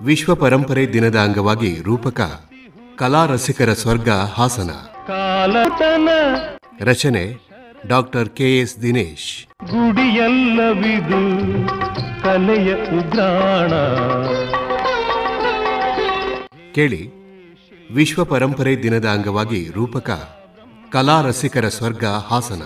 ವಿಶ್ವ ಪರಂಪರೆ ದಿನದ ಅಂಗವಾಗಿ ರೂಪಕ ಕಲಾ ರಸಿಕರ ಸ್ವರ್ಗ ಹಾಸನ ಕಾಲತನ ರಚನೆ ಡಾಕ್ಟರ್ ಕೆ ಎಸ್ ದಿನೇಶ್ ಗುಡಿಯಲ್ಲವಿದು ಕಲೆಯ ಉಗ್ರಾಣ ಕೇಳಿ ವಿಶ್ವ ಪರಂಪರೆ ದಿನದ ಅಂಗವಾಗಿ ರೂಪಕ ಕಲಾ ರಸಿಕರ ಸ್ವರ್ಗ ಹಾಸನ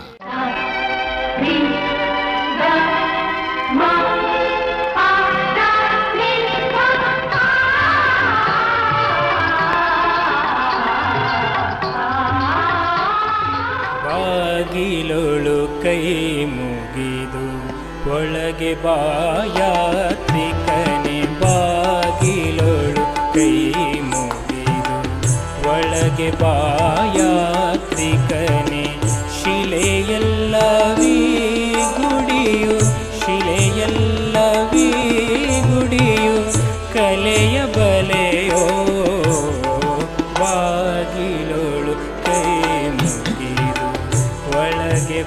ಬಾಗಿಲೊಳು ಕೈ ಮುಗಿದು ಒಳಗೆ ಬಾಯಾತ್ರಿಕನೆ ಬಾಗಿಲೊಳು ಕೈ ಮುಗಿದು ಒಳಗೆ ಬಾಯಾತ್ರಿಕನೆ ಶಿಲೆಯಲ್ಲವೀ ಗುಡಿಯು ಶಿಲೆಯಲ್ಲವೀ ಗುಡಿಯು ಕಲೆಯ ಬಲೆಯೋ ಬಾಗಿಲೊಳು ಕೈ ಮುಗಿದು ಒಳಗೆ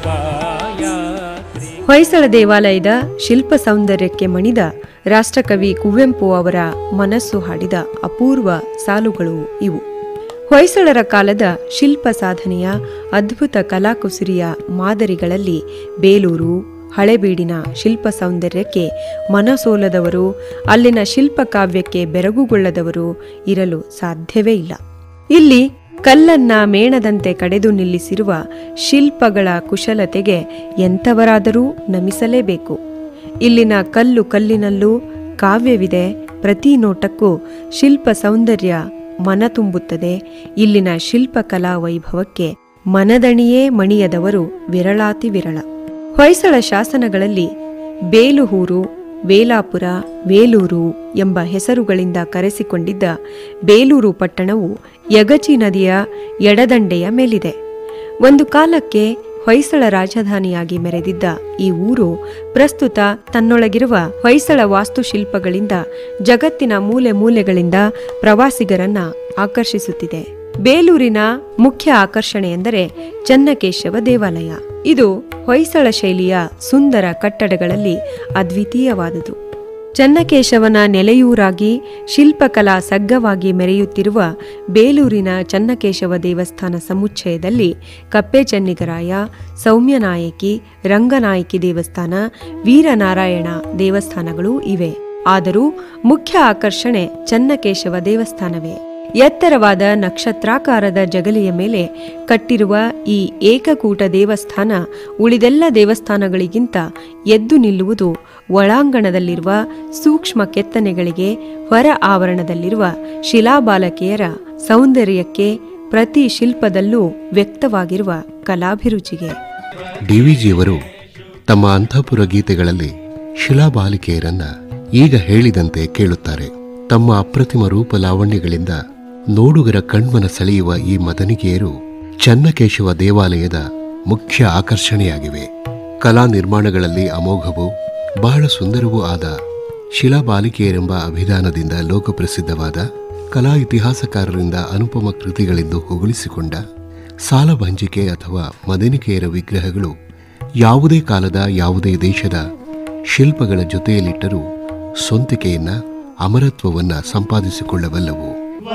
ಬಾಯಾತ್ರಿ ಹೊಯ್ಸಳ ದೇವಾಲಯದ ಶಿಲ್ಪ ಸೌಂದರ್ಯಕ್ಕೆ ಮಣಿದ ರಾಷ್ಟ್ರಕವಿ ಕುವೆಂಪು ಅವರ ಮನಸ್ಸು ಹಾಡಿದ ಅಪೂರ್ವ ಸಾಲುಗಳು ಇವು ಹೊಯ್ಸಳರ ಕಾಲದ ಶಿಲ್ಪ ಸಾಧನೆಯ ಅದ್ಭುತ ಕಲಾಕುಸುರಿಯ ಮಾದರಿಗಳಲ್ಲಿ ಬೇಲೂರು ಹಳೆಬೀಡಿನ ಶಿಲ್ಪ ಸೌಂದರ್ಯಕ್ಕೆ ಮನಸೋಲದವರು ಅಲ್ಲಿನ ಶಿಲ್ಪಕಾವ್ಯಕ್ಕೆ ಬೆರಗುಗೊಳ್ಳದವರು ಇರಲು ಸಾಧ್ಯವೇ ಇಲ್ಲ ಇಲ್ಲಿ ಕಲ್ಲನ್ನ ಮೇಣದಂತೆ ಕಡೆದು ನಿಲ್ಲಿಸಿರುವ ಶಿಲ್ಪಗಳ ಕುಶಲತೆಗೆ ಎಂಥವರಾದರೂ ನಮಿಸಲೇಬೇಕು ಇಲ್ಲಿನ ಕಲ್ಲು ಕಲ್ಲಿನಲ್ಲೂ ಕಾವ್ಯವಿದೆ ಪ್ರತಿ ನೋಟಕ್ಕೂ ಶಿಲ್ಪ ಸೌಂದರ್ಯ ಮನ ತುಂಬುತ್ತದೆ ಇಲ್ಲಿನ ಶಿಲ್ಪಕಲಾ ವೈಭವಕ್ಕೆ ಮನದಣಿಯೇ ಮಣಿಯದವರು ವಿರಳಾತಿ ವಿರಳ ಹೊಯ್ಸಳ ಶಾಸನಗಳಲ್ಲಿ ಬೇಲುಹೂರು ವೇಲಾಪುರ ಬೇಲೂರು ಎಂಬ ಹೆಸರುಗಳಿಂದ ಕರೆಸಿಕೊಂಡಿದ್ದ ಬೇಲೂರು ಪಟ್ಟಣವು ಯಗಚಿ ನದಿಯ ಎಡದಂಡೆಯ ಮೇಲಿದೆ ಒಂದು ಕಾಲಕ್ಕೆ ಹೊಯ್ಸಳ ರಾಜಧಾನಿಯಾಗಿ ಮೆರೆದಿದ್ದ ಈ ಊರು ಪ್ರಸ್ತುತ ತನ್ನೊಳಗಿರುವ ಹೊಯ್ಸಳ ವಾಸ್ತುಶಿಲ್ಪಗಳಿಂದ ಜಗತ್ತಿನ ಮೂಲೆ ಮೂಲೆಗಳಿಂದ ಪ್ರವಾಸಿಗರನ್ನ ಆಕರ್ಷಿಸುತ್ತಿದೆ ಬೇಲೂರಿನ ಮುಖ್ಯ ಆಕರ್ಷಣೆ ಎಂದರೆ ಚನ್ನಕೇಶವ ದೇವಾಲಯ ಇದು ಹೊಯ್ಸಳ ಶೈಲಿಯ ಸುಂದರ ಕಟ್ಟಡಗಳಲ್ಲಿ ಅದ್ವಿತೀಯವಾದುದು ಚನ್ನಕೇಶವನ ನೆಲೆಯೂರಾಗಿ ಶಿಲ್ಪಕಲಾ ಸಗ್ಗವಾಗಿ ಮೆರೆಯುತ್ತಿರುವ ಬೇಲೂರಿನ ಚನ್ನಕೇಶವ ದೇವಸ್ಥಾನ ಸಮುಚ್ಚಯದಲ್ಲಿ ಕಪ್ಪೆ ಚೆನ್ನಿಗರಾಯ ಸೌಮ್ಯನಾಯಕಿ ರಂಗನಾಯಕಿ ದೇವಸ್ಥಾನ ವೀರನಾರಾಯಣ ದೇವಸ್ಥಾನಗಳೂ ಇವೆ ಆದರೂ ಮುಖ್ಯ ಆಕರ್ಷಣೆ ಚನ್ನಕೇಶವ ದೇವಸ್ಥಾನವೇ ಎತ್ತರವಾದ ನಕ್ಷತ್ರಾಕಾರದ ಜಗಲಿಯ ಮೇಲೆ ಕಟ್ಟಿರುವ ಈ ಏಕಕೂಟ ದೇವಸ್ಥಾನ ಉಳಿದೆಲ್ಲ ದೇವಸ್ಥಾನಗಳಿಗಿಂತ ಎದ್ದು ನಿಲ್ಲುವುದು ಒಳಾಂಗಣದಲ್ಲಿರುವ ಸೂಕ್ಷ್ಮ ಕೆತ್ತನೆಗಳಿಗೆ ಹೊರ ಆವರಣದಲ್ಲಿರುವ ಶಿಲಾಬಾಲಕಿಯರ ಸೌಂದರ್ಯಕ್ಕೆ ಪ್ರತಿ ಶಿಲ್ಪದಲ್ಲೂ ವ್ಯಕ್ತವಾಗಿರುವ ಕಲಾಭಿರುಚಿಗೆ ಡಿವಿಜಿಯವರು ತಮ್ಮ ಅಂತಃಪುರ ಗೀತೆಗಳಲ್ಲಿ ಶಿಲಾಬಾಲಿಕೆಯರನ್ನ ಈಗ ಹೇಳಿದಂತೆ ಕೇಳುತ್ತಾರೆ ತಮ್ಮ ಅಪ್ರತಿಮ ರೂಪ ಲಾವಣ್ಯಗಳಿಂದ ನೋಡುಗರ ಕಣ್ಮನ ಸೆಳೆಯುವ ಈ ಮದನಿಗೆಯರು ಚನ್ನಕೇಶವ ದೇವಾಲಯದ ಮುಖ್ಯ ಆಕರ್ಷಣೆಯಾಗಿವೆ ಕಲಾ ನಿರ್ಮಾಣಗಳಲ್ಲಿ ಅಮೋಘವೂ ಬಹಳ ಸುಂದರವೂ ಆದ ಶಿಲಾಬಾಲಿಕೆಯರೆಂಬ ಅಭಿಧಾನದಿಂದ ಲೋಕಪ್ರಸಿದ್ಧವಾದ ಕಲಾ ಇತಿಹಾಸಕಾರರಿಂದ ಅನುಪಮ ಕೃತಿಗಳೆಂದು ಹೊಗಳಿಸಿಕೊಂಡ ಸಾಲಭಂಜಿಕೆ ಅಥವಾ ಮದನಿಕೆಯರ ವಿಗ್ರಹಗಳು ಯಾವುದೇ ಕಾಲದ ಯಾವುದೇ ದೇಶದ ಶಿಲ್ಪಗಳ ಜೊತೆಯಲ್ಲಿಟ್ಟರೂ ಸ್ವಂತಿಕೆಯನ್ನ ಅಮರತ್ವವನ್ನ ಸಂಪಾದಿಸಿಕೊಳ್ಳಬಲ್ಲವು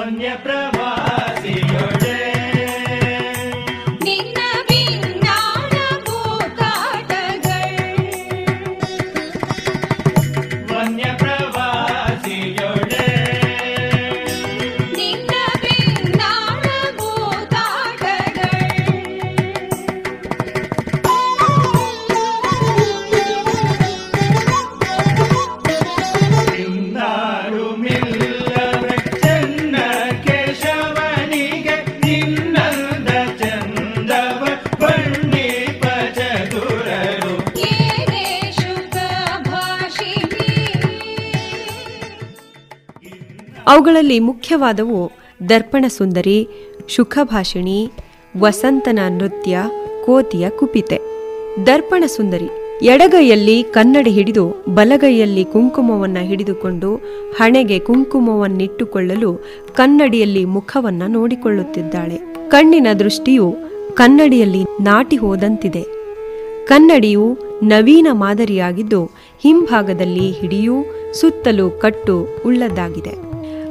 ನಿನ್ನ ಬಿನ್ನಾಣ ಕೂಗಾಟಗಳ್ ನಿನ್ನ ಬಿನ್ನಾಣ ಕೂಗಾಟಗಳ್ ಏನೇ ಶುಕ ಭಾಷಿಣಿ ಅವುಗಳಲ್ಲಿ ಮುಖ್ಯವಾದವು ದರ್ಪಣ ಸುಂದರಿ ಶುಖಭಾಷಿಣಿ ವಸಂತನ ನೃತ್ಯ ಕೋತಿಯ ಕುಪಿತೆ ದರ್ಪಣ ಸುಂದರಿ ಎಡಗೈಯಲ್ಲಿ ಕನ್ನಡಿ ಹಿಡಿದು ಬಲಗೈಯಲ್ಲಿ ಕುಂಕುಮವನ್ನ ಹಿಡಿದುಕೊಂಡು ಹಣೆಗೆ ಕುಂಕುಮವನ್ನಿಟ್ಟುಕೊಳ್ಳಲು ಕನ್ನಡಿಯಲ್ಲಿ ಮುಖವನ್ನ ನೋಡಿಕೊಳ್ಳುತ್ತಿದ್ದಾಳೆ ಕಣ್ಣಿನ ದೃಷ್ಟಿಯು ಕನ್ನಡಿಯಲ್ಲಿ ನಾಟಿ ಹೋದಂತಿದೆ ಕನ್ನಡಿಯು ನವೀನ ಮಾದರಿಯಾಗಿದ್ದು ಹಿಂಭಾಗದಲ್ಲಿ ಹಿಡಿಯೂ ಸುತ್ತಲೂ ಕಟ್ಟು ಉಳ್ಳದ್ದಾಗಿದೆ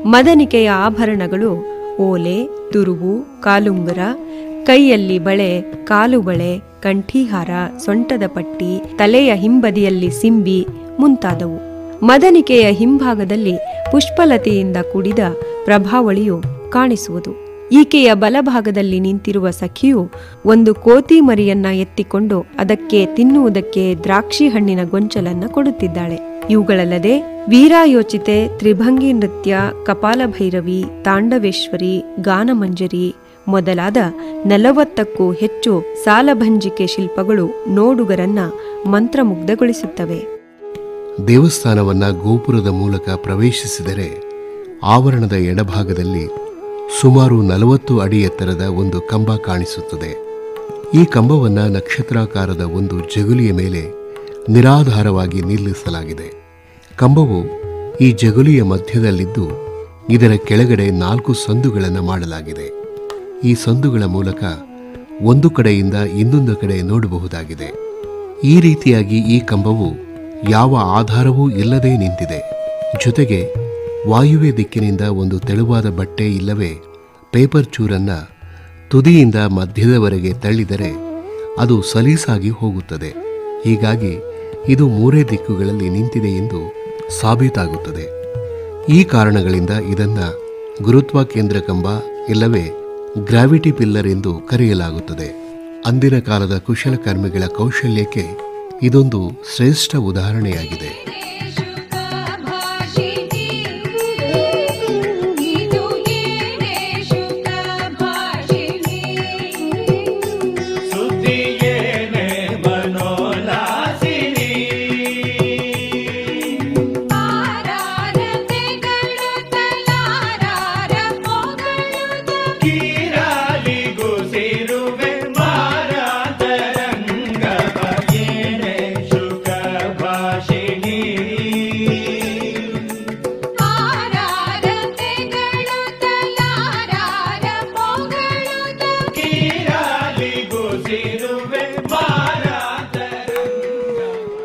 ಮದನಿಕೆಯ ಆಭರಣಗಳು ಓಲೆ ತುರುವು ಕಾಲುಂಗುರ ಕೈಯಲ್ಲಿ ಬಳೆ ಕಾಲು ಬಳೆ ಕಂಠೀಹಾರ ಸೊಂಟದ ಪಟ್ಟಿ ತಲೆಯ ಹಿಂಬದಿಯಲ್ಲಿ ಸಿಂಬಿ ಮುಂತಾದವು ಮದನಿಕೆಯ ಹಿಂಭಾಗದಲ್ಲಿ ಪುಷ್ಪಲತೆಯಿಂದ ಕೂಡಿದ ಪ್ರಭಾವಳಿಯು ಕಾಣಿಸುವುದು ಈಕೆಯ ಬಲಭಾಗದಲ್ಲಿ ನಿಂತಿರುವ ಸಖಿಯು ಒಂದು ಕೋತಿ ಮರಿಯನ್ನ ಎತ್ತಿಕೊಂಡು ಅದಕ್ಕೆ ತಿನ್ನುವುದಕ್ಕೆ ದ್ರಾಕ್ಷಿ ಹಣ್ಣಿನ ಗೊಂಚಲನ್ನ ಕೊಡುತ್ತಿದ್ದಾಳೆ ಇವುಗಳಲ್ಲದೆ ವೀರಾಯೋಚಿತೆ ತ್ರಿಭಂಗಿ ನೃತ್ಯ ಕಪಾಲಭೈರವಿ ತಾಂಡವೇಶ್ವರಿ ಗಾನಮಂಜರಿ ಮೊದಲಾದ ನಲವತ್ತಕ್ಕೂ ಹೆಚ್ಚು ಸಾಲಭಂಜಿಕೆ ಶಿಲ್ಪಗಳು ನೋಡುಗರನ್ನ ಮಂತ್ರಮುಗ್ಧಗೊಳಿಸುತ್ತವೆ ದೇವಸ್ಥಾನವನ್ನ ಗೋಪುರದ ಮೂಲಕ ಪ್ರವೇಶಿಸಿದರೆ ಆವರಣದ ಎಡಭಾಗದಲ್ಲಿ ಸುಮಾರು ನಲವತ್ತು ಅಡಿ ಎತ್ತರದ ಒಂದು ಕಂಬ ಕಾಣಿಸುತ್ತದೆ ಈ ಕಂಬವನ್ನ ನಕ್ಷತ್ರಾಕಾರದ ಒಂದು ಜಗುಲಿಯ ಮೇಲೆ ನಿರಾಧಾರವಾಗಿ ನಿಲ್ಲಿಸಲಾಗಿದೆ ಕಂಬವು ಈ ಜಗುಲಿಯ ಮಧ್ಯದಲ್ಲಿದ್ದು ಇದರ ಕೆಳಗಡೆ ನಾಲ್ಕು ಸಂದುಗಳನ್ನು ಮಾಡಲಾಗಿದೆ ಈ ಸಂದುಗಳ ಮೂಲಕ ಒಂದು ಕಡೆಯಿಂದ ಇನ್ನೊಂದು ಕಡೆ ನೋಡಬಹುದಾಗಿದೆ ಈ ರೀತಿಯಾಗಿ ಈ ಕಂಬವು ಯಾವ ಆಧಾರವೂ ಇಲ್ಲದೆ ನಿಂತಿದೆ ಜೊತೆಗೆ ವಾಯುವ್ಯ ದಿಕ್ಕಿನಿಂದ ಒಂದು ತೆಳುವಾದ ಬಟ್ಟೆ ಇಲ್ಲವೇ ಪೇಪರ್ ಚೂರನ್ನ ತುದಿಯಿಂದ ಮಧ್ಯದವರೆಗೆ ತಳ್ಳಿದರೆ ಅದು ಸಲೀಸಾಗಿ ಹೋಗುತ್ತದೆ ಹೀಗಾಗಿ ಇದು ಮೂರೇ ದಿಕ್ಕುಗಳಲ್ಲಿ ನಿಂತಿದೆ ಎಂದು ಸಾಬೀತಾಗುತ್ತದೆ ಈ ಕಾರಣಗಳಿಂದ ಇದನ್ನ ಗುರುತ್ವ ಕೇಂದ್ರ ಕಂಬ ಇಲ್ಲವೇ ಗ್ರಾವಿಟಿ ಪಿಲ್ಲರ್ ಎಂದು ಕರೆಯಲಾಗುತ್ತದೆ ಅಂದಿನ ಕಾಲದ ಕುಶಲಕರ್ಮಿಗಳ ಕೌಶಲ್ಯಕ್ಕೆ ಇದೊಂದು ಶ್ರೇಷ್ಠ ಉದಾಹರಣೆಯಾಗಿದೆ ಭಾಷಿಣಿ ಇದು ಏನೇ ಶುಕ ಭಾಷಿಣಿ ಸುದ್ದಿಯೇನೆ ಮನೋಲಾಸಿನಿ ಆರಾಧನೆಗಳು ತಲಾರಾರ ಮೊಗಳು ಕೀರಾಲಿಗೂ ಸೇರುವೆ ಮಾರಾತರಂಗವ ಏನೆ ಶುಕ ಭಾಷಿಣಿ ಆರಾಧನೆಗಳು ತಲಾರಾರ ಮೊಗಳು ಕೀರಾಲಿಗೂ ಸೇರುವೆ ಮಾರಾತರಂಗ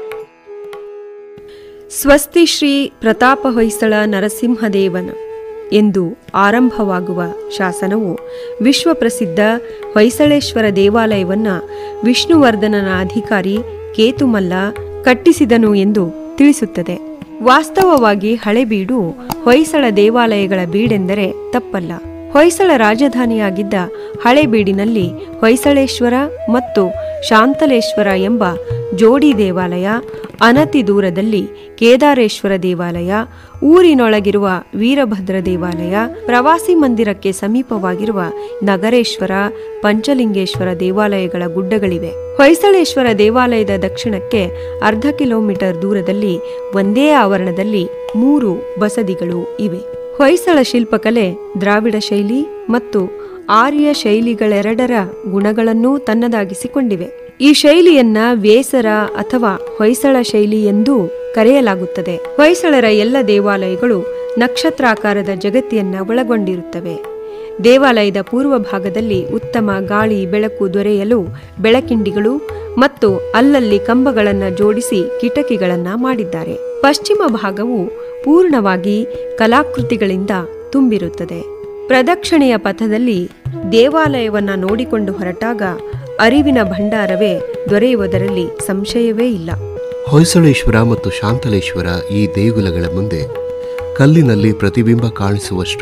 ಸ್ವಸ್ತಿ ಶ್ರೀ ಪ್ರತಾಪ ಹೊಯ್ಸಳ ನರಸಿಂಹದೇವನ ಎಂದು ಆರಂಭವಾಗುವ ಶಾಸನವು ವಿಶ್ವಪ್ರಸಿದ್ಧ ಹೊಯ್ಸಳೇಶ್ವರ ದೇವಾಲಯವನ್ನ ವಿಷ್ಣುವರ್ಧನನ ಅಧಿಕಾರಿ ಕೇತುಮಲ್ಲ ಕಟ್ಟಿಸಿದನು ಎಂದು ತಿಳಿಸುತ್ತದೆ ವಾಸ್ತವವಾಗಿ ಹಳೆಬೀಡು ಹೊಯ್ಸಳ ದೇವಾಲಯಗಳ ಬೀಡೆಂದರೆ ತಪ್ಪಲ್ಲ ಹೊಯ್ಸಳ ರಾಜಧಾನಿಯಾಗಿದ್ದ ಹಳೆಬೀಡಿನಲ್ಲಿ ಹೊಯ್ಸಳೇಶ್ವರ ಮತ್ತು ಶಾಂತಲೇಶ್ವರ ಎಂಬ ಜೋಡಿ ದೇವಾಲಯ ಅನತಿ ದೂರದಲ್ಲಿ ಕೇದಾರೇಶ್ವರ ದೇವಾಲಯ ಊರಿನೊಳಗಿರುವ ವೀರಭದ್ರ ದೇವಾಲಯ ಪ್ರವಾಸಿ ಮಂದಿರಕ್ಕೆ ಸಮೀಪವಾಗಿರುವ ನಗರೇಶ್ವರ ಪಂಚಲಿಂಗೇಶ್ವರ ದೇವಾಲಯಗಳ ಗುಡ್ಡಗಳಿವೆ ಹೊಯ್ಸಳೇಶ್ವರ ದೇವಾಲಯದ ದಕ್ಷಿಣಕ್ಕೆ ಅರ್ಧ ಕಿಲೋಮೀಟರ್ ದೂರದಲ್ಲಿ ಒಂದೇ ಆವರಣದಲ್ಲಿ ಮೂರು ಬಸದಿಗಳು ಇವೆ ಹೊಯ್ಸಳ ಶಿಲ್ಪಕಲೆ ದ್ರಾವಿಡ ಶೈಲಿ ಮತ್ತು ಆರ್ಯ ಶೈಲಿಗಳೆರಡರ ಗುಣಗಳನ್ನೂ ತನ್ನದಾಗಿಸಿಕೊಂಡಿವೆ ಈ ಶೈಲಿಯನ್ನ ವೇಸರ ಅಥವಾ ಹೊಯ್ಸಳ ಶೈಲಿ ಎಂದೂ ಕರೆಯಲಾಗುತ್ತದೆ ಹೊಯ್ಸಳರ ಎಲ್ಲ ದೇವಾಲಯಗಳು ನಕ್ಷತ್ರಾಕಾರದ ಜಗತ್ತಿಯನ್ನ ಒಳಗೊಂಡಿರುತ್ತವೆ ದೇವಾಲಯದ ಪೂರ್ವ ಭಾಗದಲ್ಲಿ ಉತ್ತಮ ಗಾಳಿ ಬೆಳಕು ದೊರೆಯಲು ಬೆಳಕಿಂಡಿಗಳು ಮತ್ತು ಅಲ್ಲಲ್ಲಿ ಕಂಬಗಳನ್ನು ಜೋಡಿಸಿ ಕಿಟಕಿಗಳನ್ನ ಮಾಡಿದ್ದಾರೆ ಪಶ್ಚಿಮ ಭಾಗವು ಪೂರ್ಣವಾಗಿ ಕಲಾಕೃತಿಗಳಿಂದ ತುಂಬಿರುತ್ತದೆ ಪ್ರದಕ್ಷಿಣೆಯ ಪಥದಲ್ಲಿ ದೇವಾಲಯವನ್ನ ನೋಡಿಕೊಂಡು ಹೊರಟಾಗ ಅರಿವಿನ ಭಂಡಾರವೇ ದೊರೆಯುವುದರಲ್ಲಿ ಸಂಶಯವೇ ಇಲ್ಲ ಹೊಯ್ಸಳೇಶ್ವರ ಮತ್ತು ಶಾಂತಲೇಶ್ವರ ಈ ದೇಗುಲಗಳ ಮುಂದೆ ಕಲ್ಲಿನಲ್ಲಿ ಪ್ರತಿಬಿಂಬ ಕಾಣಿಸುವಷ್ಟು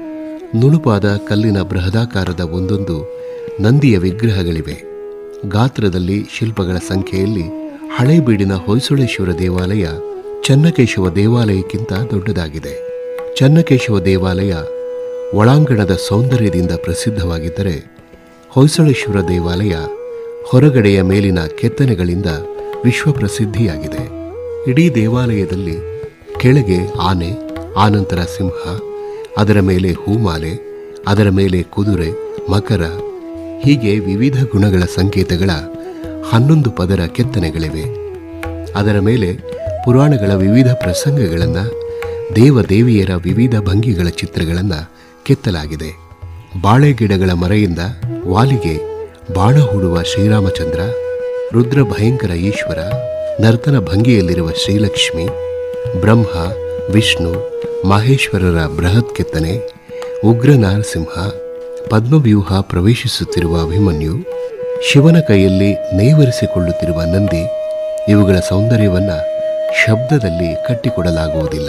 ನುಣುಪಾದ ಕಲ್ಲಿನ ಬೃಹದಾಕಾರದ ಒಂದೊಂದು ನಂದಿಯ ವಿಗ್ರಹಗಳಿವೆ ಗಾತ್ರದಲ್ಲಿ ಶಿಲ್ಪಗಳ ಸಂಖ್ಯೆಯಲ್ಲಿ ಹಳೇಬೀಡಿನ ಹೊಯ್ಸಳೇಶ್ವರ ದೇವಾಲಯ ಚನ್ನಕೇಶವ ದೇವಾಲಯಕ್ಕಿಂತ ದೊಡ್ಡದಾಗಿದೆ ಚನ್ನಕೇಶವ ದೇವಾಲಯ ಒಳಾಂಗಣದ ಸೌಂದರ್ಯದಿಂದ ಪ್ರಸಿದ್ಧವಾಗಿದ್ದರೆ ಹೊಯ್ಸಳೇಶ್ವರ ದೇವಾಲಯ ಹೊರಗಡೆಯ ಮೇಲಿನ ಕೆತ್ತನೆಗಳಿಂದ ವಿಶ್ವಪ್ರಸಿದ್ಧಿಯಾಗಿದೆ ಇಡೀ ದೇವಾಲಯದಲ್ಲಿ ಕೆಳಗೆ ಆನೆ ಆನಂತರ ಸಿಂಹ ಅದರ ಮೇಲೆ ಹೂಮಾಲೆ ಅದರ ಮೇಲೆ ಕುದುರೆ ಮಕರ ಹೀಗೆ ವಿವಿಧ ಗುಣಗಳ ಸಂಕೇತಗಳ ಹನ್ನೊಂದು ಪದರ ಕೆತ್ತನೆಗಳಿವೆ ಅದರ ಮೇಲೆ ಪುರಾಣಗಳ ವಿವಿಧ ಪ್ರಸಂಗಗಳನ್ನು ದೇವದೇವಿಯರ ವಿವಿಧ ಭಂಗಿಗಳ ಚಿತ್ರಗಳನ್ನು ಕೆತ್ತಲಾಗಿದೆ ಬಾಳೆ ಗಿಡಗಳ ಮರೆಯಿಂದ ವಾಲಿಗೆ ಬಾಣ ಹೂಡುವ ಶ್ರೀರಾಮಚಂದ್ರ ರುದ್ರ ಭಯಂಕರ ಈಶ್ವರ ನರ್ತನ ಭಂಗಿಯಲ್ಲಿರುವ ಶ್ರೀಲಕ್ಷ್ಮಿ ಬ್ರಹ್ಮ ವಿಷ್ಣು ಮಹೇಶ್ವರರ ಬೃಹತ್ ಕೆತ್ತನೆ ಉಗ್ರ ನರಸಿಂಹ ಪದ್ಮವ್ಯೂಹ ಪ್ರವೇಶಿಸುತ್ತಿರುವ ಅಭಿಮನ್ಯು ಶಿವನ ಕೈಯಲ್ಲಿ ನೇವರಿಸಿಕೊಳ್ಳುತ್ತಿರುವ ನಂದಿ ಇವುಗಳ ಸೌಂದರ್ಯವನ್ನು ಶಬ್ದದಲ್ಲಿ ಕಟ್ಟಿಕೊಡಲಾಗುವುದಿಲ್ಲ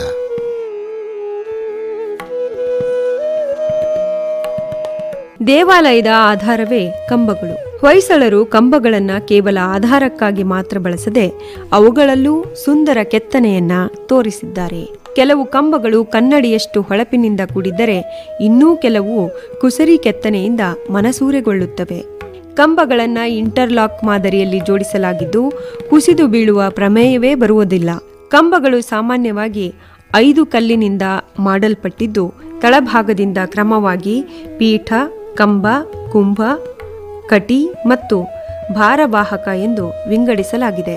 ದೇವಾಲಯದ ಆಧಾರವೇ ಕಂಬಗಳು ಹೊಯ್ಸಳರು ಕಂಬಗಳನ್ನ ಕೇವಲ ಆಧಾರಕ್ಕಾಗಿ ಮಾತ್ರ ಬಳಸದೆ ಅವುಗಳಲ್ಲೂ ಸುಂದರ ಕೆತ್ತನೆಯನ್ನ ತೋರಿಸಿದ್ದಾರೆ ಕೆಲವು ಕಂಬಗಳು ಕನ್ನಡಿಯಷ್ಟು ಹೊಳಪಿನಿಂದ ಕೂಡಿದ್ದರೆ ಇನ್ನೂ ಕೆಲವು ಕುಸರಿ ಕೆತ್ತನೆಯಿಂದ ಮನಸೂರೆಗೊಳ್ಳುತ್ತವೆ ಕಂಬಗಳನ್ನ ಇಂಟರ್ಲಾಕ್ ಮಾದರಿಯಲ್ಲಿ ಜೋಡಿಸಲಾಗಿದ್ದು ಕುಸಿದು ಬೀಳುವ ಪ್ರಮೇಯವೇ ಬರುವುದಿಲ್ಲ ಕಂಬಗಳು ಸಾಮಾನ್ಯವಾಗಿ ಐದು ಕಲ್ಲಿನಿಂದ ಮಾಡಲ್ಪಟ್ಟಿದ್ದು ತಳಭಾಗದಿಂದ ಕ್ರಮವಾಗಿ ಪೀಠ ಕಂಬ ಕುಂಭ ಕಟಿ ಮತ್ತು ಭಾರವಾಹಕ ಎಂದು ವಿಂಗಡಿಸಲಾಗಿದೆ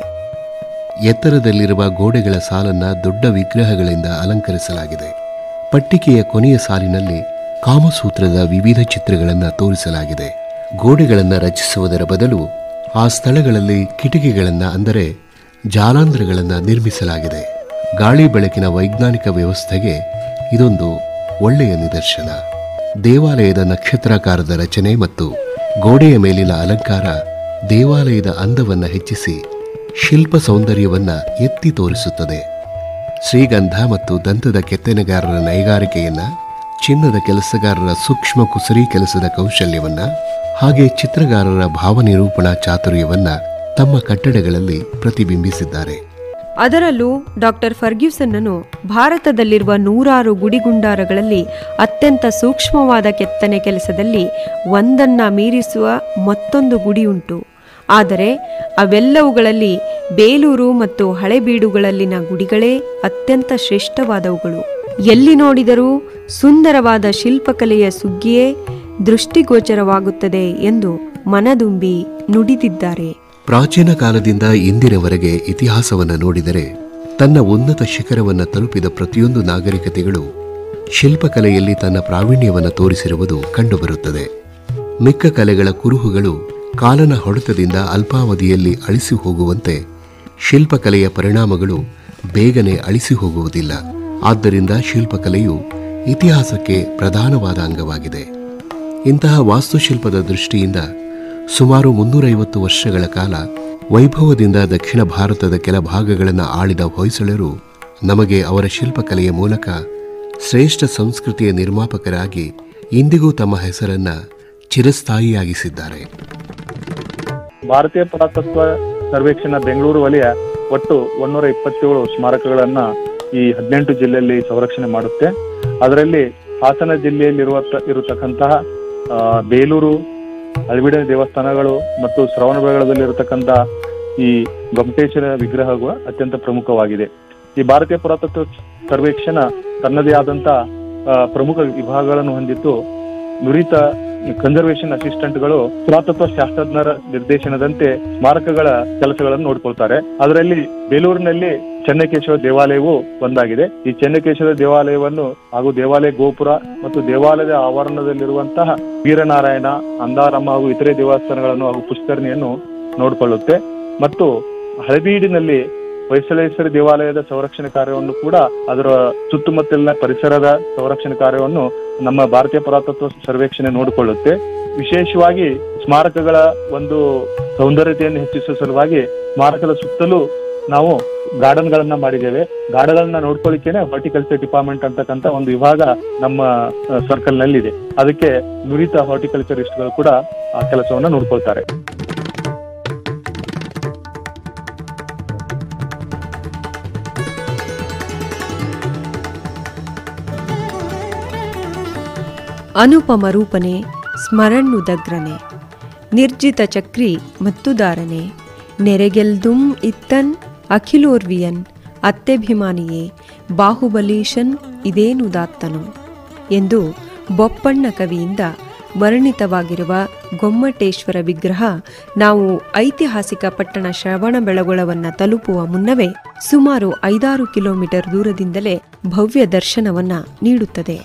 ಎತ್ತರದಲ್ಲಿರುವ ಗೋಡೆಗಳ ಸಾಲನ್ನ ದೊಡ್ಡ ವಿಗ್ರಹಗಳಿಂದ ಅಲಂಕರಿಸಲಾಗಿದೆ ಪಟ್ಟಿಕೆಯ ಕೊನೆಯ ಸಾಲಿನಲ್ಲಿ ಕಾಮಸೂತ್ರದ ವಿವಿಧ ಚಿತ್ರಗಳನ್ನು ತೋರಿಸಲಾಗಿದೆ ಗೋಡೆಗಳನ್ನು ರಚಿಸುವುದರ ಬದಲು ಆ ಸ್ಥಳಗಳಲ್ಲಿ ಕಿಟಕಿಗಳನ್ನು ಅಂದರೆ ಜಾಲಾಂಧ್ರಗಳನ್ನು ನಿರ್ಮಿಸಲಾಗಿದೆ ಗಾಳಿ ಬೆಳಕಿನ ವೈಜ್ಞಾನಿಕ ವ್ಯವಸ್ಥೆಗೆ ಇದೊಂದು ಒಳ್ಳೆಯ ನಿದರ್ಶನ ದೇವಾಲಯದ ನಕ್ಷತ್ರಾಕಾರದ ರಚನೆ ಮತ್ತು ಗೋಡೆಯ ಮೇಲಿನ ಅಲಂಕಾರ ದೇವಾಲಯದ ಅಂದವನ್ನು ಹೆಚ್ಚಿಸಿ ಶಿಲ್ಪ ಸೌಂದರ್ಯವನ್ನ ಎತ್ತಿ ತೋರಿಸುತ್ತದೆ ಶ್ರೀಗಂಧ ಮತ್ತು ದಂತದ ಕೆತ್ತನೆಗಾರರ ನೈಗಾರಿಕೆಯನ್ನ ಚಿನ್ನದ ಕೆಲಸಗಾರರ ಸೂಕ್ಷ್ಮ ಕುಸರಿ ಕೆಲಸದ ಕೌಶಲ್ಯವನ್ನ ಹಾಗೆ ಚಿತ್ರಗಾರರ ಭಾವನಿರೂಪಣಾ ಚಾತುರ್ಯವನ್ನ ತಮ್ಮ ಕಟ್ಟಡಗಳಲ್ಲಿ ಪ್ರತಿಬಿಂಬಿಸಿದ್ದಾರೆ ಅದರಲ್ಲೂ ಡಾಕ್ಟರ್ ಫರ್ಗ್ಯೂಸನ್ನನು ಭಾರತದಲ್ಲಿರುವ ನೂರಾರು ಗುಡಿಗುಂಡಾರಗಳಲ್ಲಿ ಅತ್ಯಂತ ಸೂಕ್ಷ್ಮವಾದ ಕೆತ್ತನೆ ಕೆಲಸದಲ್ಲಿ ಒಂದನ್ನ ಮೀರಿಸುವ ಮತ್ತೊಂದು ಗುಡಿಯುಂಟು ಆದರೆ ಅವೆಲ್ಲವುಗಳಲ್ಲಿ ಬೇಲೂರು ಮತ್ತು ಹಳೆಬೀಡುಗಳಲ್ಲಿನ ಗುಡಿಗಳೇ ಅತ್ಯಂತ ಶ್ರೇಷ್ಠವಾದವುಗಳು ಎಲ್ಲಿ ನೋಡಿದರೂ ಸುಂದರವಾದ ಶಿಲ್ಪಕಲೆಯ ಸುಗ್ಗಿಯೇ ದೃಷ್ಟಿಗೋಚರವಾಗುತ್ತದೆ ಎಂದು ಮನದುಂಬಿ ನುಡಿದಿದ್ದಾರೆ ಪ್ರಾಚೀನ ಕಾಲದಿಂದ ಇಂದಿನವರೆಗೆ ಇತಿಹಾಸವನ್ನು ನೋಡಿದರೆ ತನ್ನ ಉನ್ನತ ಶಿಖರವನ್ನು ತಲುಪಿದ ಪ್ರತಿಯೊಂದು ನಾಗರಿಕತೆಗಳು ಶಿಲ್ಪಕಲೆಯಲ್ಲಿ ತನ್ನ ಪ್ರಾವೀಣ್ಯವನ್ನು ತೋರಿಸಿರುವುದು ಕಂಡುಬರುತ್ತದೆ ಮಿಕ್ಕ ಕಲೆಗಳ ಕುರುಹುಗಳು ಕಾಲನ ಹೊಡೆತದಿಂದ ಅಲ್ಪಾವಧಿಯಲ್ಲಿ ಅಳಿಸಿ ಹೋಗುವಂತೆ ಶಿಲ್ಪಕಲೆಯ ಪರಿಣಾಮಗಳು ಬೇಗನೆ ಅಳಿಸಿ ಹೋಗುವುದಿಲ್ಲ ಆದ್ದರಿಂದ ಶಿಲ್ಪಕಲೆಯು ಇತಿಹಾಸಕ್ಕೆ ಪ್ರಧಾನವಾದ ಅಂಗವಾಗಿದೆ ಇಂತಹ ವಾಸ್ತುಶಿಲ್ಪದ ದೃಷ್ಟಿಯಿಂದ ಸುಮಾರು ಮುನ್ನೂರೈವತ್ತು ವರ್ಷಗಳ ಕಾಲ ವೈಭವದಿಂದ ದಕ್ಷಿಣ ಭಾರತದ ಕೆಲ ಭಾಗಗಳನ್ನು ಆಳಿದ ಹೊಯ್ಸಳರು ನಮಗೆ ಅವರ ಶಿಲ್ಪಕಲೆಯ ಮೂಲಕ ಶ್ರೇಷ್ಠ ಸಂಸ್ಕೃತಿಯ ನಿರ್ಮಾಪಕರಾಗಿ ಇಂದಿಗೂ ತಮ್ಮ ಹೆಸರನ್ನ ಚಿರಸ್ಥಾಯಿಯಾಗಿಸಿದ್ದಾರೆ ಭಾರತೀಯ ಪುರಾತತ್ವ ಸರ್ವೇಕ್ಷಣ ಬೆಂಗಳೂರು ವಲಯ ಒಟ್ಟು ಒಂದೂರ ಇಪ್ಪತ್ತೇಳು ಸ್ಮಾರಕಗಳನ್ನ ಈ ಹದಿನೆಂಟು ಜಿಲ್ಲೆಯಲ್ಲಿ ಸಂರಕ್ಷಣೆ ಮಾಡುತ್ತೆ ಅದರಲ್ಲಿ ಹಾಸನ ಜಿಲ್ಲೆಯಲ್ಲಿ ಇರತಕ್ಕಂತಹ ಆ, ಬೇಲೂರು ಹಳಬಿಡ ದೇವಸ್ಥಾನಗಳು ಮತ್ತು ಶ್ರವಣಬೆಳಗೊಳದಲ್ಲಿ ಇರತಕ್ಕಂತ ಈ ಗೊಮಟೇಶ್ವರ ವಿಗ್ರಹಗಳು ಅತ್ಯಂತ ಪ್ರಮುಖವಾಗಿದೆ ಈ ಭಾರತೀಯ ಪುರಾತತ್ವ ಸರ್ವೇಕ್ಷಣ ತನ್ನದೇ ಆದಂತ ಆ, ಪ್ರಮುಖ ವಿಭಾಗಗಳನ್ನು ಹೊಂದಿದ್ದು ನುರಿತ ಕನ್ಸರ್ವೇಷನ್ ಅಸಿಸ್ಟೆಂಟ್ಗಳು ಪುರಾತತ್ವ ಶಾಸ್ತ್ರಜ್ಞರ ನಿರ್ದೇಶನದಂತೆ ಸ್ಮಾರಕಗಳ ಕೆಲಸಗಳನ್ನು ನೋಡ್ಕೊಳ್ತಾರೆ ಅದರಲ್ಲಿ ಬೇಲೂರಿನಲ್ಲಿ ಚೆನ್ನಕೇಶವ ದೇವಾಲಯವು ಒಂದಾಗಿದೆ ಈ ಚೆನ್ನಕೇಶವ ದೇವಾಲಯವನ್ನು ಹಾಗೂ ದೇವಾಲಯ ಗೋಪುರ ಮತ್ತು ದೇವಾಲಯದ ಆವರಣದಲ್ಲಿರುವಂತಹ ವೀರನಾರಾಯಣ ಅಂದಾರಮ್ಮ ಹಾಗೂ ಇತರೆ ದೇವಸ್ಥಾನಗಳನ್ನು ಹಾಗೂ ಪುಷ್ಕರಣಿಯನ್ನು ನೋಡಿಕೊಳ್ಳುತ್ತೆ ಮತ್ತು ಹಳಬೀಡಿನಲ್ಲಿ ಹೊಯ್ಸಳೇಶ್ವರ ದೇವಾಲಯದ ಸಂರಕ್ಷಣೆ ಕಾರ್ಯವನ್ನು ಕೂಡ ಅದರ ಸುತ್ತಮುತ್ತಲಿನ ಪರಿಸರದ ಸಂರಕ್ಷಣೆ ಕಾರ್ಯವನ್ನು ನಮ್ಮ ಭಾರತೀಯ ಪುರಾತತ್ವ ಸರ್ವೇಕ್ಷಣೆ ನೋಡಿಕೊಳ್ಳುತ್ತೆ ವಿಶೇಷವಾಗಿ ಸ್ಮಾರಕಗಳ ಒಂದು ಸೌಂದರ್ಯತೆಯನ್ನು ಹೆಚ್ಚಿಸುವ ಸಲುವಾಗಿ ಸ್ಮಾರಕದ ಸುತ್ತಲೂ ನಾವು ಗಾರ್ಡನ್ ಗಳನ್ನ ಮಾಡಿದ್ದೇವೆ ಗಾರ್ಡನ್ ಗಳನ್ನ ನೋಡ್ಕೊಳ್ಳಿಕ್ಕೇನೆ ಹಾರ್ಟಿಕಲ್ಚರ್ ಡಿಪಾರ್ಟ್ಮೆಂಟ್ ಅಂತಕ್ಕಂತ ಒಂದು ವಿಭಾಗ ನಮ್ಮ ಸರ್ಕಲ್ ನಲ್ಲಿ ಇದೆ ಅದಕ್ಕೆ ನುರಿತ ಹಾರ್ಟಿಕಲ್ಚರಿಸ್ಟ್ಗಳು ಕೂಡ ಆ ಕೆಲಸವನ್ನ ನೋಡ್ಕೊಳ್ತಾರೆ ಅನುಪಮ ರೂಪನೆ ಸ್ಮರಣ್ಣುದಗ್ರನೆ ನಿರ್ಜಿತ ಚಕ್ರಿ ಮತ್ತುದಾರನೆ ನೆರೆಗೆಲ್ದುಂ ಇತ್ತನ್ ಅಖಿಲೋರ್ವಿಯನ್ ಅತ್ಯಭಿಮಾನಿಯೇ ಬಾಹುಬಲೀಶನ್ ಇದೇನುದಾತ್ತನು ಎಂದು ಬೊಪ್ಪಣ್ಣ ಕವಿಯಿಂದ ವರ್ಣಿತವಾಗಿರುವ ಗೊಮ್ಮಟೇಶ್ವರ ವಿಗ್ರಹ ನಾವು ಐತಿಹಾಸಿಕ ಪಟ್ಟಣ ಶ್ರವಣಬೆಳಗೊಳವನ್ನ ತಲುಪುವ ಮುನ್ನವೇ ಸುಮಾರು ಐದಾರು ಕಿಲೋಮೀಟರ್ ದೂರದಿಂದಲೇ ಭವ್ಯ ದರ್ಶನವನ್ನ ನೀಡುತ್ತದೆ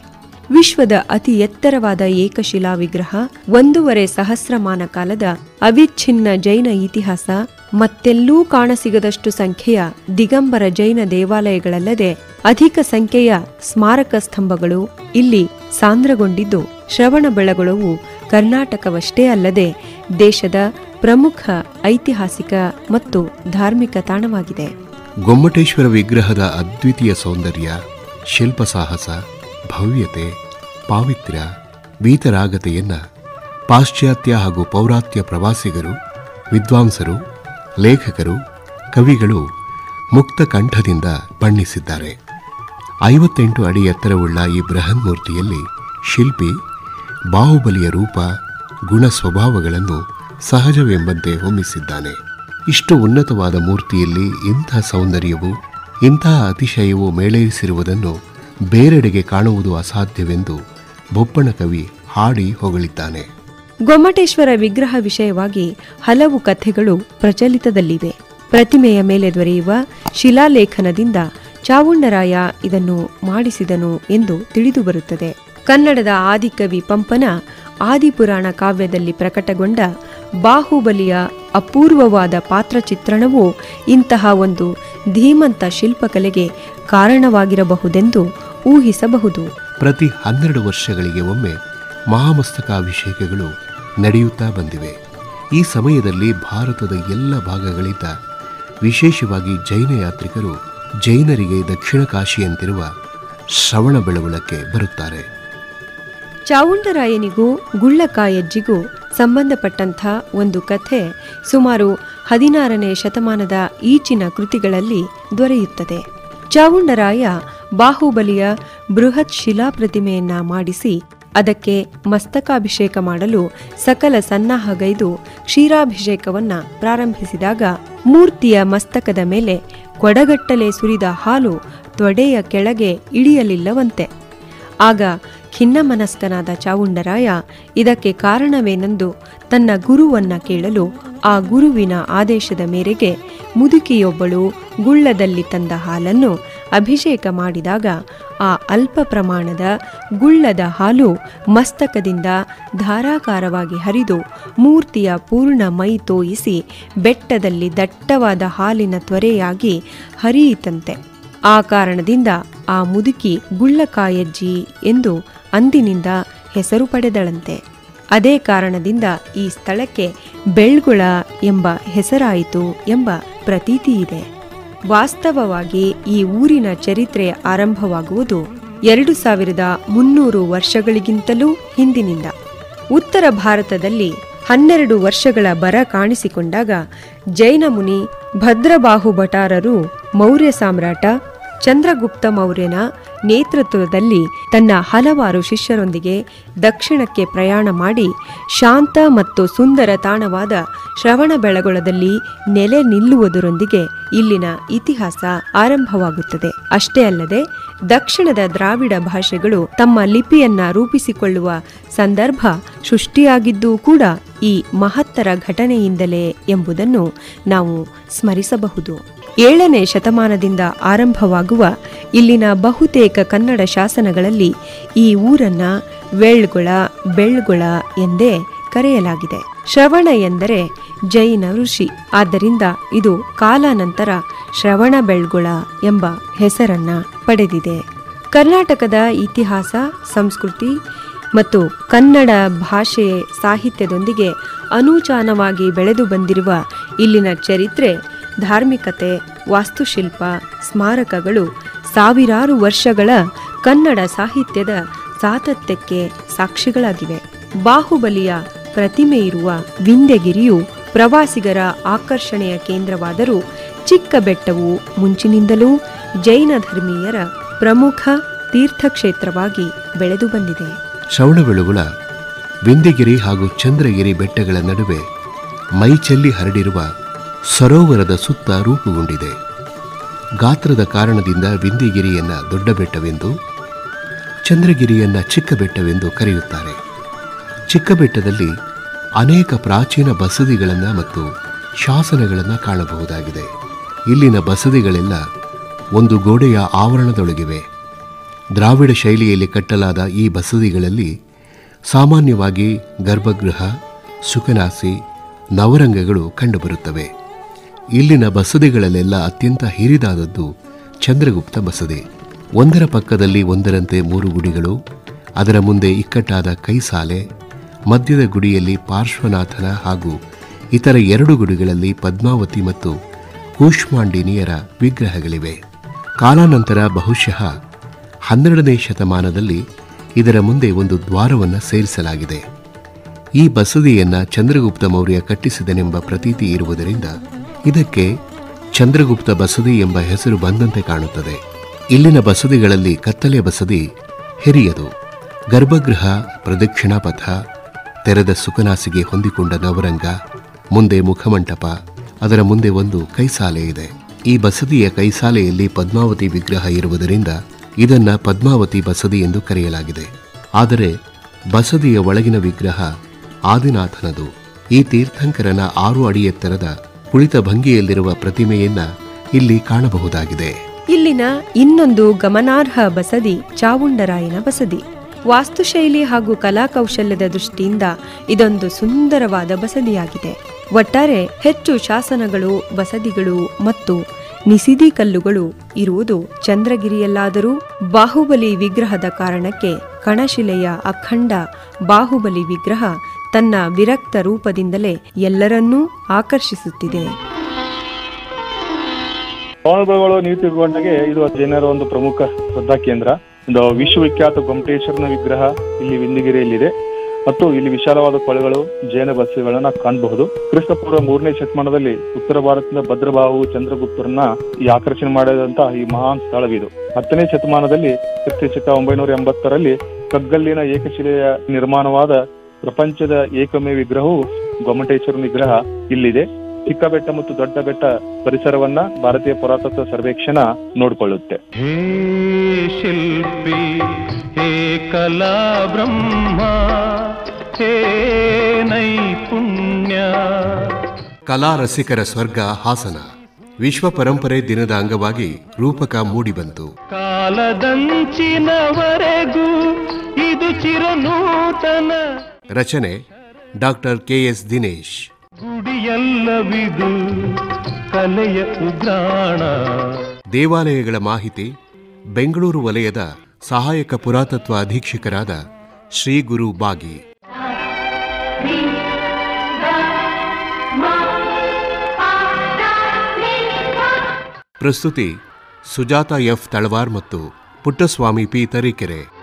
ವಿಶ್ವದ ಅತಿ ಎತ್ತರವಾದ ಏಕಶಿಲಾ ವಿಗ್ರಹ ಒಂದೂವರೆ ಸಹಸ್ರಮಾನ ಕಾಲದ ಅವಿಚ್ಛಿನ್ನ ಜೈನ ಇತಿಹಾಸ ಮತ್ತೆಲ್ಲೂ ಕಾಣಸಿಗದಷ್ಟು ಸಂಖ್ಯೆಯ ದಿಗಂಬರ ಜೈನ ದೇವಾಲಯಗಳಲ್ಲದೆ ಅಧಿಕ ಸಂಖ್ಯೆಯ ಸ್ಮಾರಕ ಸ್ತಂಭಗಳು ಇಲ್ಲಿ ಸಾಂದ್ರಗೊಂಡಿದ್ದು ಶ್ರವಣಬೆಳಗೊಳವು ಕರ್ನಾಟಕವಷ್ಟೇ ಅಲ್ಲದೆ ದೇಶದ ಪ್ರಮುಖ ಐತಿಹಾಸಿಕ ಮತ್ತು ಧಾರ್ಮಿಕ ತಾಣವಾಗಿದೆ ಗೊಮ್ಮಟೇಶ್ವರ ವಿಗ್ರಹದ ಅದ್ವಿತೀಯ ಸೌಂದರ್ಯ ಶಿಲ್ಪ ಸಾಹಸ ಭವ್ಯತೆ ಪಾವಿತ್ರ್ಯ ವೀತರಾಗತೆಯನ್ನ ಪಾಶ್ಚಾತ್ಯ ಹಾಗೂ ಪೌರಾತ್ಯ ಪ್ರವಾಸಿಗರು ವಿದ್ವಾಂಸರು ಲೇಖಕರು ಕವಿಗಳು ಮುಕ್ತ ಕಂಠದಿಂದ ಬಣ್ಣಿಸಿದ್ದಾರೆ ಐವತ್ತೆಂಟು ಅಡಿ ಎತ್ತರವುಳ್ಳ ಈ ಬೃಹನ್ಮೂರ್ತಿಯಲ್ಲಿ ಶಿಲ್ಪಿ ಬಾಹುಬಲಿಯ ರೂಪ ಗುಣ ಸ್ವಭಾವಗಳನ್ನು ಸಹಜವೆಂಬಂತೆ ಹೊಮ್ಮಿಸಿದ್ದಾನೆ ಇಷ್ಟು ಉನ್ನತವಾದ ಮೂರ್ತಿಯಲ್ಲಿ ಇಂಥ ಸೌಂದರ್ಯವು ಇಂತಹ ಅತಿಶಯವು ಮೇಳೈಸಿರುವುದನ್ನು ಬೇರೆಡೆಗೆ ಕಾಣುವುದು ಅಸಾಧ್ಯವೆಂದು ಬೊಪ್ಪಣ ಕವಿ ಹಾಡಿ ಹೊಗಳಿದ್ದಾನೆ ಗೊಮ್ಮಟೇಶ್ವರ ವಿಗ್ರಹ ವಿಷಯವಾಗಿ ಹಲವು ಕಥೆಗಳು ಪ್ರಚಲಿತದಲ್ಲಿವೆ ಪ್ರತಿಮೆಯ ಮೇಲೆ ದೊರೆಯುವ ಶಿಲಾಲೇಖನದಿಂದ ಚಾವುಂಡರಾಯ ಇದನ್ನು ಮಾಡಿಸಿದನು ಎಂದು ತಿಳಿದುಬರುತ್ತದೆ ಕನ್ನಡದ ಆದಿಕವಿ ಪಂಪನ ಆದಿಪುರಾಣ ಕಾವ್ಯದಲ್ಲಿ ಪ್ರಕಟಗೊಂಡ ಬಾಹುಬಲಿಯ ಅಪೂರ್ವವಾದ ಪಾತ್ರ ಚಿತ್ರಣವು ಇಂತಹ ಒಂದು ಧೀಮಂತ ಶಿಲ್ಪಕಲೆಗೆ ಕಾರಣವಾಗಿರಬಹುದೆಂದು ಊಹಿಸಬಹುದು ಪ್ರತಿ ಹನ್ನೆರಡು ವರ್ಷಗಳಿಗೆ ಒಮ್ಮೆ ಮಹಾಮಸ್ತಕಾಭಿಷೇಕಗಳು ನಡೆಯುತ್ತಾ ಬಂದಿವೆ ಈ ಸಮಯದಲ್ಲಿ ಭಾರತದ ಎಲ್ಲ ಭಾಗಗಳಿಂದ ವಿಶೇಷವಾಗಿ ಜೈನ ಯಾತ್ರಿಕರು ಜೈನರಿಗೆ ದಕ್ಷಿಣ ಕಾಶಿಯಂತಿರುವ ಶ್ರವಣ ಬೆಳಗೊಳಕ್ಕೆ ಬರುತ್ತಾರೆ ಚಾವುಂಡರಾಯನಿಗೂ ಗುಳ್ಳಕಾಯಜ್ಜಿಗೂ ಸಂಬಂಧಪಟ್ಟಂಥ ಒಂದು ಕಥೆ ಸುಮಾರು ಹದಿನಾರನೇ ಶತಮಾನದ ಈಚಿನ ಕೃತಿಗಳಲ್ಲಿ ದೊರೆಯುತ್ತದೆ ಚಾವುಂಡರಾಯ ಬಾಹುಬಲಿಯ ಬೃಹತ್ ಶಿಲಾ ಪ್ರತಿಮೆಯನ್ನ ಮಾಡಿಸಿ ಅದಕ್ಕೆ ಮಸ್ತಕಾಭಿಷೇಕ ಮಾಡಲು ಸಕಲ ಸನ್ನಾಹಗೈದು ಕ್ಷೀರಾಭಿಷೇಕವನ್ನ ಪ್ರಾರಂಭಿಸಿದಾಗ ಮೂರ್ತಿಯ ಮಸ್ತಕದ ಮೇಲೆ ಕೊಡಗಟ್ಟಲೆ ಸುರಿದ ಹಾಲು ತೊಡೆಯ ಕೆಳಗೆ ಇಳಿಯಲಿಲ್ಲವಂತೆ ಆಗ ಖಿನ್ನಮನಸ್ಕನಾದ ಚಾವುಂಡರಾಯ ಇದಕ್ಕೆ ಕಾರಣವೇನೆಂದು ತನ್ನ ಗುರುವನ್ನ ಕೇಳಲು ಆ ಗುರುವಿನ ಆದೇಶದ ಮೇರೆಗೆ ಮುದುಕಿಯೊಬ್ಬಳು ಗುಳ್ಳದಲ್ಲಿ ತಂದ ಹಾಲನ್ನು ಅಭಿಷೇಕ ಮಾಡಿದಾಗ ಆ ಅಲ್ಪ ಪ್ರಮಾಣದ ಗುಳ್ಳದ ಹಾಲು ಮಸ್ತಕದಿಂದ ಧಾರಾಕಾರವಾಗಿ ಹರಿದು ಮೂರ್ತಿಯ ಪೂರ್ಣ ಮೈ ತೋಯಿಸಿ ಬೆಟ್ಟದಲ್ಲಿ ದಟ್ಟವಾದ ಹಾಲಿನ ತ್ವರೆಯಾಗಿ ಹರಿಯಿತಂತೆ ಆ ಕಾರಣದಿಂದ ಆ ಮುದುಕಿ ಗುಳ್ಳಕಾಯಜ್ಜಿ ಎಂದು ಅಂದಿನಿಂದ ಹೆಸರು ಪಡೆದಳಂತೆ ಅದೇ ಕಾರಣದಿಂದ ಈ ಸ್ಥಳಕ್ಕೆ ಬೆಳ್ಗುಳ ಎಂಬ ಹೆಸರಾಯಿತು ಎಂಬ ಪ್ರತೀತಿ ಇದೆ ವಾಸ್ತವವಾಗಿ ಈ ಊರಿನ ಚರಿತ್ರೆ ಆರಂಭವಾಗುವುದು ಎರಡು ಸಾವಿರದ ಮುನ್ನೂರು ವರ್ಷಗಳಿಗಿಂತಲೂ ಹಿಂದಿನಿಂದ ಉತ್ತರ ಭಾರತದಲ್ಲಿ ಹನ್ನೆರಡು ವರ್ಷಗಳ ಬರ ಕಾಣಿಸಿಕೊಂಡಾಗ ಜೈನ ಮುನಿ ಭದ್ರಬಾಹು ಭಟಾರರು ಮೌರ್ಯ ಸಾಮ್ರಾಟ ಚಂದ್ರಗುಪ್ತ ಮೌರ್ಯನ ನೇತೃತ್ವದಲ್ಲಿ ತನ್ನ ಹಲವಾರು ಶಿಷ್ಯರೊಂದಿಗೆ ದಕ್ಷಿಣಕ್ಕೆ ಪ್ರಯಾಣ ಮಾಡಿ ಶಾಂತ ಮತ್ತು ಸುಂದರ ತಾಣವಾದ ಶ್ರವಣಬೆಳಗೊಳದಲ್ಲಿ ನೆಲೆ ನಿಲ್ಲುವುದರೊಂದಿಗೆ ಇಲ್ಲಿನ ಇತಿಹಾಸ ಆರಂಭವಾಗುತ್ತದೆ ಅಷ್ಟೇ ಅಲ್ಲದೆ ದಕ್ಷಿಣದ ದ್ರಾವಿಡ ಭಾಷೆಗಳು ತಮ್ಮ ಲಿಪಿಯನ್ನ ರೂಪಿಸಿಕೊಳ್ಳುವ ಸಂದರ್ಭ ಸೃಷ್ಟಿಯಾಗಿದ್ದೂ ಕೂಡ ಈ ಮಹತ್ತರ ಘಟನೆಯಿಂದಲೇ ಎಂಬುದನ್ನು ನಾವು ಸ್ಮರಿಸಬಹುದು ಏಳನೇ ಶತಮಾನದಿಂದ ಆರಂಭವಾಗುವ ಇಲ್ಲಿನ ಬಹುತೇಕ ಕನ್ನಡ ಶಾಸನಗಳಲ್ಲಿ ಈ ಊರನ್ನ ವೆಳ್ಗುಳ ಬೆಳ್ಗುಳ ಎಂದೇ ಕರೆಯಲಾಗಿದೆ ಶ್ರವಣ ಎಂದರೆ ಜೈನ ಋಷಿ ಆದ್ದರಿಂದ ಇದು ಕಾಲಾನಂತರ ಶ್ರವಣ ಬೆಳ್ಗುಳ ಎಂಬ ಹೆಸರನ್ನ ಪಡೆದಿದೆ ಕರ್ನಾಟಕದ ಇತಿಹಾಸ ಸಂಸ್ಕೃತಿ ಮತ್ತು ಕನ್ನಡ ಭಾಷೆ ಸಾಹಿತ್ಯದೊಂದಿಗೆ ಅನೂಚಾನವಾಗಿ ಬೆಳೆದು ಬಂದಿರುವ ಇಲ್ಲಿನ ಚರಿತ್ರೆ ಧಾರ್ಮಿಕತೆ ವಾಸ್ತುಶಿಲ್ಪ ಸ್ಮಾರಕಗಳು ಸಾವಿರಾರು ವರ್ಷಗಳ ಕನ್ನಡ ಸಾಹಿತ್ಯದ ಸಾತತ್ಯಕ್ಕೆ ಸಾಕ್ಷಿಗಳಾಗಿವೆ ಬಾಹುಬಲಿಯ ಪ್ರತಿಮೆ ಇರುವ ವಿಂಧ್ಯಗಿರಿಯು ಪ್ರವಾಸಿಗರ ಆಕರ್ಷಣೆಯ ಕೇಂದ್ರವಾದರೂ ಚಿಕ್ಕ ಬೆಟ್ಟವು ಮುಂಚಿನಿಂದಲೂ ಜೈನ ಧರ್ಮೀಯರ ಪ್ರಮುಖ ತೀರ್ಥಕ್ಷೇತ್ರವಾಗಿ ಬೆಳೆದು ಬಂದಿದೆ ಶ್ರವಣಬೆಳಗುಳ ವಿಂಧ್ಯಗಿರಿ ಹಾಗೂ ಚಂದ್ರಗಿರಿ ಬೆಟ್ಟಗಳ ನಡುವೆ ಮೈಚೆಲ್ಲಿ ಹರಡಿರುವ ಸರೋವರದ ಸುತ್ತ ರೂಪುಗೊಂಡಿದೆ ಗಾತ್ರದ ಕಾರಣದಿಂದ ವಿಂಧ್ಯಗಿರಿಯನ್ನ ದೊಡ್ಡ ಬೆಟ್ಟವೆಂದು ಚಂದ್ರಗಿರಿಯನ್ನ ಚಿಕ್ಕ ಬೆಟ್ಟವೆಂದು ಕರೆಯುತ್ತಾರೆ ಚಿಕ್ಕ ಬೆಟ್ಟದಲ್ಲಿ ಅನೇಕ ಪ್ರಾಚೀನ ಬಸದಿಗಳನ್ನು ಮತ್ತು ಶಾಸನಗಳನ್ನು ಕಾಣಬಹುದಾಗಿದೆ ಇಲ್ಲಿನ ಬಸದಿಗಳೆಲ್ಲ ಒಂದು ಗೋಡೆಯ ಆವರಣದೊಳಗಿವೆ ದ್ರಾವಿಡ ಶೈಲಿಯಲ್ಲಿ ಕಟ್ಟಲಾದ ಈ ಬಸದಿಗಳಲ್ಲಿ ಸಾಮಾನ್ಯವಾಗಿ ಗರ್ಭಗೃಹ ಸುಖನಾಸಿ ನವರಂಗಗಳು ಕಂಡುಬರುತ್ತವೆ ಇಲ್ಲಿನ ಬಸದಿಗಳಲ್ಲೆಲ್ಲ ಅತ್ಯಂತ ಹಿರಿದಾದದ್ದು ಚಂದ್ರಗುಪ್ತ ಬಸದಿ ಒಂದರ ಪಕ್ಕದಲ್ಲಿ ಒಂದರಂತೆ ಮೂರು ಗುಡಿಗಳು ಅದರ ಮುಂದೆ ಇಕ್ಕಟ್ಟಾದ ಕೈಸಾಲೆ ಮಧ್ಯದ ಗುಡಿಯಲ್ಲಿ ಪಾರ್ಶ್ವನಾಥನ ಹಾಗೂ ಇತರ ಎರಡು ಗುಡಿಗಳಲ್ಲಿ ಪದ್ಮಾವತಿ ಮತ್ತು ಕೂಷ್ಮಾಂಡಿನಿಯರ ವಿಗ್ರಹಗಳಿವೆ ಕಾಲಾನಂತರ ಬಹುಶಃ ಹನ್ನೆರಡನೇ ಶತಮಾನದಲ್ಲಿ ಇದರ ಮುಂದೆ ಒಂದು ದ್ವಾರವನ್ನು ಸೇರಿಸಲಾಗಿದೆ ಈ ಬಸದಿಯನ್ನ ಚಂದ್ರಗುಪ್ತ ಮೌರ್ಯ ಕಟ್ಟಿಸಿದನೆಂಬ ಪ್ರತೀತಿ ಇರುವುದರಿಂದ ಇದಕ್ಕೆ ಚಂದ್ರಗುಪ್ತ ಬಸದಿ ಎಂಬ ಹೆಸರು ಬಂದಂತೆ ಕಾಣುತ್ತದೆ ಇಲ್ಲಿನ ಬಸದಿಗಳಲ್ಲಿ ಕತ್ತಲೆ ಬಸದಿ ಹಿರಿಯದು ಗರ್ಭಗೃಹ ಪ್ರದಕ್ಷಿಣಾ ಪಥ ತೆರೆದ ಸುಖನಾಸಿಗೆ ಹೊಂದಿಕೊಂಡ ನವರಂಗ ಮುಂದೆ ಮುಖಮಂಟಪ ಅದರ ಮುಂದೆ ಒಂದು ಕೈಸಾಲೆ ಇದೆ ಈ ಬಸದಿಯ ಕೈಸಾಲೆಯಲ್ಲಿ ಪದ್ಮಾವತಿ ವಿಗ್ರಹ ಇರುವುದರಿಂದ ಇದನ್ನ ಪದ್ಮಾವತಿ ಬಸದಿ ಎಂದು ಕರೆಯಲಾಗಿದೆ ಆದರೆ ಬಸದಿಯ ಒಳಗಿನ ವಿಗ್ರಹ ಆದಿನಾಥನದು ಈ ತೀರ್ಥಂಕರನ ಆರು ಅಡಿ ಎತ್ತರದ ಕುಳಿತ ಭಂಗಿಯಲ್ಲಿರುವ ಪ್ರತಿಮೆಯನ್ನ ಇಲ್ಲಿ ಕಾಣಬಹುದಾಗಿದೆ ಇಲ್ಲಿನ ಇನ್ನೊಂದು ಗಮನಾರ್ಹ ಬಸದಿ ಚಾವುಂಡರಾಯನ ಬಸದಿ ವಾಸ್ತುಶೈಲಿ ಹಾಗೂ ಕಲಾಕೌಶಲ್ಯದ ದೃಷ್ಟಿಯಿಂದ ಇದೊಂದು ಸುಂದರವಾದ ಬಸದಿಯಾಗಿದೆ ಒಟ್ಟಾರೆ ಹೆಚ್ಚು ಶಾಸನಗಳು ಬಸದಿಗಳು ಮತ್ತು ನಿಸಿದಿ ಕಲ್ಲುಗಳು ಇರುವುದು ಚಂದ್ರಗಿರಿಯಲ್ಲಾದರೂ ಬಾಹುಬಲಿ ವಿಗ್ರಹದ ಕಾರಣಕ್ಕೆ ಕಣಶಿಲೆಯ ಅಖಂಡ ಬಾಹುಬಲಿ ವಿಗ್ರಹ ತನ್ನ ವಿರಕ್ತ ರೂಪದಿಂದಲೇ ಎಲ್ಲರನ್ನೂ ಆಕರ್ಷಿಸುತ್ತಿದೆ ಶ್ರವಣಬೆಳಗೊಳ ನೀವು ತಿಳ್ಕೊಂಡಾಗೆ ಇದು ಜೈನರ ಒಂದು ಪ್ರಮುಖ ಶ್ರದ್ಧಾ ಕೇಂದ್ರ ಒಂದು ವಿಶ್ವವಿಖ್ಯಾತ ಗೊಮಟೇಶ್ವರನ ವಿಗ್ರಹ ಇಲ್ಲಿ ವಿಂದಿಗಿರಿಯಲ್ಲಿದೆ ಮತ್ತು ಇಲ್ಲಿ ವಿಶಾಲವಾದ ಕೊಳೆಗಳು ಜೈನ ಬಸ್ಸುಗಳನ್ನ ಕಾಣಬಹುದು ಕ್ರಿಸ್ತಪೂರ್ವ ಮೂರನೇ ಶತಮಾನದಲ್ಲಿ ಉತ್ತರ ಭಾರತದ ಭದ್ರಬಾಹು ಚಂದ್ರಗುಪ್ತರನ್ನ ಈ ಆಕರ್ಷಣೆ ಮಾಡಿದಂತ ಈ ಮಹಾನ್ ಸ್ಥಳವಿದು ಹತ್ತನೇ ಶತಮಾನದಲ್ಲಿ ಕ್ರಿಸ್ತಶಕ ಒಂಬೈನೂರ ಎಂಬತ್ತರಲ್ಲಿ ಕಗ್ಗಲ್ಲಿನ ಏಕಶಿಲೆಯ ನಿರ್ಮಾಣವಾದ ಪ್ರಪಂಚದ ಏಕಮೇ ವಿಗ್ರಹವು ಗೊಮ್ಮಟೇಶ್ವರನ ವಿಗ್ರಹ ಇಲ್ಲಿದೆ ಚಿಕ್ಕ ಬೆಟ್ಟ ಮತ್ತು ದೊಡ್ಡ ಬೆಟ್ಟ ಪರಿಸರವನ್ನ ಭಾರತೀಯ ಪುರಾತತ್ವ ಸರ್ವೇಕ್ಷಣ ನೋಡಿಕೊಳ್ಳುತ್ತೆ ಹೇ ಶಿಲ್ಪಿ ಹೇ ಕಲಾ ಬ್ರಹ್ಮ ಹೇ ನೈಪುಣ್ಯ ಕಲಾ ರಸಿಕರ ಸ್ವರ್ಗ ಹಾಸನ ವಿಶ್ವ ಪರಂಪರೆ ದಿನದ ಅಂಗವಾಗಿ ರೂಪಕ ಮೂಡಿಬಂತು ಕಾಲದಂಚಿನವರೆಗೂ ಇದು ಚಿರನೂತನ ರಚನೆ ಡಾಕ್ಟರ್ ಕೆ ಎಸ್ ದಿನೇಶ್ ಗುಡಿಯಲ್ಲವಿದು ಕಲೆಯ ಉಗ್ರಾಣ ದೇವಾಲಯಗಳ ಮಾಹಿತಿ ಬೆಂಗಳೂರು ವಲಯದ ಸಹಾಯಕ ಪುರಾತತ್ವ ಅಧೀಕ್ಷಕರಾದ ಶ್ರೀ ಗುರು ಬಾಗಿ ಪ್ರಸ್ತುತಿ ಸುಜಾತ ಎಫ್ ತಳವಾರ್ ಮತ್ತು ಪುಟ್ಟಸ್ವಾಮಿ ಪಿ ತರೀಕೆರೆ